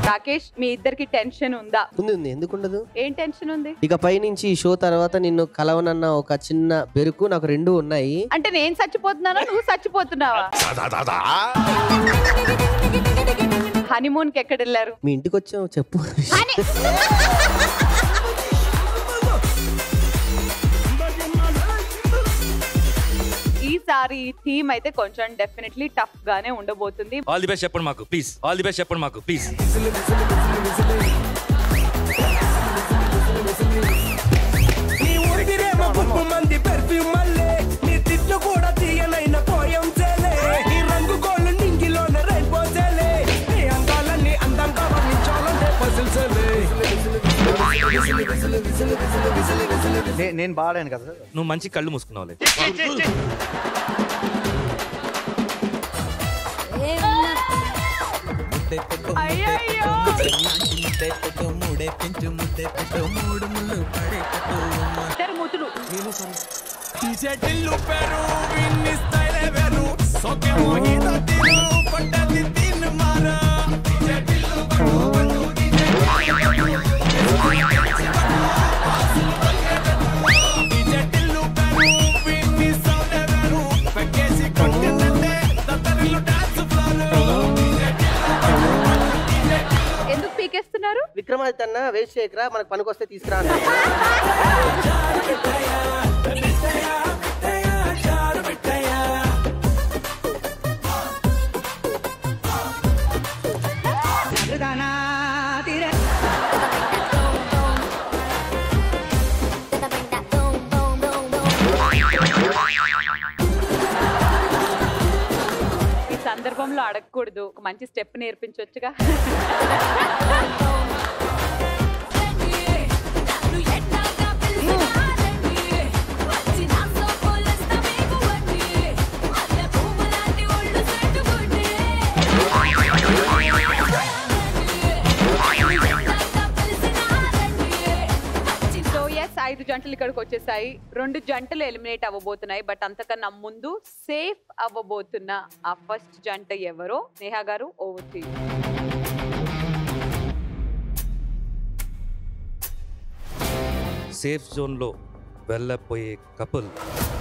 రాకేష్ మీ ఇద్దరికి టెన్షన్ ఉందా ఉంది ఉంది ఎందుకు ఉండదు ఏం టెన్షన్ ఉంది ఇక పైనుంచి ఈ షో తర్వాత నిన్ను కలవనన్న ఒక చిన్న బెరుకు నాకు రెండు ఉన్నాయి అంటే నేను చచ్చిపోతున్నానా నువ్వు చచ్చిపోతున్నావా హనీమూన్ కి ఎక్కడ వెళ్ళారు మీ ఇంటికి వచ్చావు చెప్పు ఈసారి ఈ థీమ్ అయితే కొంచెం డెఫినెట్లీ టఫ్ గానే ఉండబోతుంది ఆల్ ది బెస్ట్ చెప్పండి మాకు ప్లీజ్ ఆల్ ది బెస్ట్ చెప్పండి మాకు ప్లీజ్ నీ ఊపిరేమో గుప్పు మంది పెర్ఫ్యూమ్ మల్లే నీ తిట్లు కూడా తీయనైన పోయం చేలే నీ రంగు గోళ్ళు నింగిలోన రైన్బో చేలే నీ అందాలన్నీ అందంగా వర్ణించాలంటే పజిల్సేలే నే- నేను బాడాను కదా నువ్వు మంచి కళ్ళు మూసుకున్నావులే అయ్యయ్యో ఇద్దరు ముతులు చెటిల్లు పెరు విన్ని స్టైల్ వేరు సోకేమో ఈత తీరు పట్టది తిన్ మారా చెటిల్లు పెరు చెటిల్లు పెరు విన్ని సౌండ్ వేరు పెకేసి కొట్టినంటే తత్తరిల్లు డాన్స్ ఫ్లోర్ ఎందుకు పీకేస్తున్నారు విక్రమాదిత్య అన్న వేస్ట్ చేయకరా మనకు పనికొస్తే తీసుకురా అన్నాడు. ఈ సందర్భంలో అడగకూడదు ఒక మంచి స్టెప్ నేర్పించవచ్చుగా సో ఎస్ ఐదు జంటలు ఇక్కడికి వచ్చేసాయి రెండు జంటలు ఎలిమినేట్ అవ్వబోతున్నాయి బట్ అంతకన్నా ముందు సేఫ్ అవ్వబోతున్న ఆ ఫస్ట్ జంట ఎవరో నేహా గారు ఓవర్ టు సేఫ్ జోన్లో వెళ్ళపోయే కపుల్